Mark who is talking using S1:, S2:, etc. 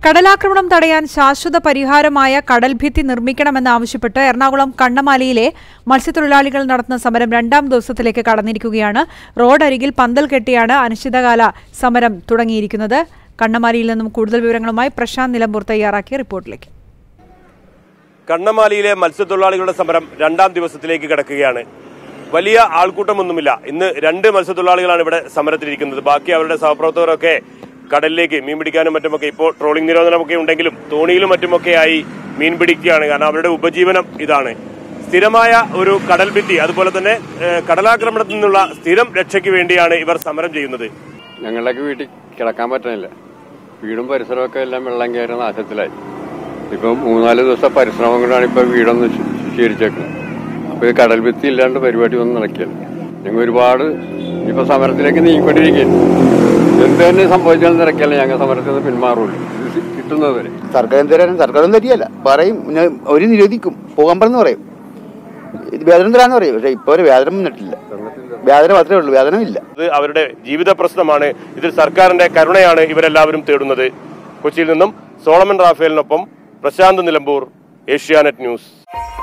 S1: കടലാക്രമണം തടയാൻ ശാശ്വത പരിഹാരമായ കടൽഭിത്തി നിർമ്മിക്കണമെന്നാവശ്യപ്പെട്ട് എറണാകുളം കണ്ണമാലിയിലെ മത്സ്യത്തൊഴിലാളികൾ നടത്തുന്ന സമരം രണ്ടാം ദിവസത്തിലേക്ക് കടന്നിരിക്കുകയാണ് റോഡരികിൽ പന്തൽ കെട്ടിയാണ് അനിശ്ചിതകാല സമരം തുടങ്ങിയിരിക്കുന്നത് കണ്ണമാലിയിൽ നിന്നും കൂടുതൽ വിവരങ്ങളുമായി പ്രശാന്ത് നിലമ്പൂർ തയ്യാറാക്കിയ റിപ്പോർട്ടിലേക്ക്
S2: കണ്ണമാലിയിലെ മത്സ്യത്തൊഴിലാളികളുടെ സമരം രണ്ടാം ദിവസത്തിലേക്ക് കിടക്കുകയാണ് വലിയ ആൾക്കൂട്ടമൊന്നുമില്ല ഇന്ന് രണ്ട് മത്സ്യത്തൊഴിലാളികളാണ് ഇവിടെ സമരത്തിലിരിക്കുന്നത് ബാക്കി അവരുടെ സഹപ്രവർത്തകരൊക്കെ കടലിലേക്ക് മീൻ പിടിക്കാനും മറ്റുമൊക്കെ ഇപ്പോൾ ട്രോളിംഗ് നിരോധനമൊക്കെ ഉണ്ടെങ്കിലും തോണിയിലും മറ്റുമൊക്കെയായി മീൻ പിടിക്കുകയാണ് കാരണം അവരുടെ ഉപജീവനം ഇതാണ് സ്ഥിരമായ ഒരു കടൽ ഭിത്തി അതുപോലെ തന്നെ ഏഹ്, കടലാക്രമണത്തിൽ നിന്നുള്ള സ്ഥിരം രക്ഷയ്ക്ക് വേണ്ടിയാണ് ഇവർ സമരം ചെയ്യുന്നത്
S3: ഞങ്ങളുടെയൊക്കെ വീട്ടിൽ കിടക്കാൻ പറ്റുന്നില്ല വീടും പരിസരമൊക്കെ എല്ലാം വെള്ളം കയറി നാശത്തിലായി ഇപ്പം മൂന്നാല് ദിവസം പരിശ്രമം കൊണ്ടാണ് ഇപ്പൊ വീടൊന്ന് ശു- ശുചീകരിച്ചേക്കുന്നത് അപ്പൊ ഇത് കടൽ ഭിത്തി ഇല്ലാണ്ട് പരിപാടി ഒന്നും നടക്കില്ല ഞങ്ങൾ ഒരുപാട് ഇപ്പൊ സമരത്തിലേക്ക് നീങ്ങിക്കൊണ്ടിരിക്കുകയാണ് എന്ത് തന്നെ സംഭവിച്ചാലും നിരക്കല്ല ഞങ്ങൾ സമരത്തിൽ നിന്ന് പിന്മാറുള്ളൂ ഇത് കിട്ടുന്നത് വരെ
S4: സർക്കാർ എന്ത് തരാനും സർക്കാരൊന്നും തരികയല്ല പറയും പിന്നെ ഒരു നിരോധിക്കും പോകാൻ പറഞ്ഞു പറയും ഇത് വേതനം തരാന്ന് പറയും പക്ഷെ ഇപ്പൊ ഒരു വേതനം വന്നിട്ടില്ല വേതനം മാത്രമേ ഉള്ളൂ വേതനം ഇല്ല
S2: ഇത് അവരുടെ ജീവിത പ്രശ്നമാണ് ഇതിൽ സർക്കാരിന്റെ കരുണയാണ് ഇവരെല്ലാവരും തേടുന്നത് കൊച്ചിയിൽ നിന്നും സോളമൻ റാഫേലിനൊപ്പം പ്രശാന്ത് നിലമ്പൂർ ഏഷ്യാനെറ്റ് ന്യൂസ്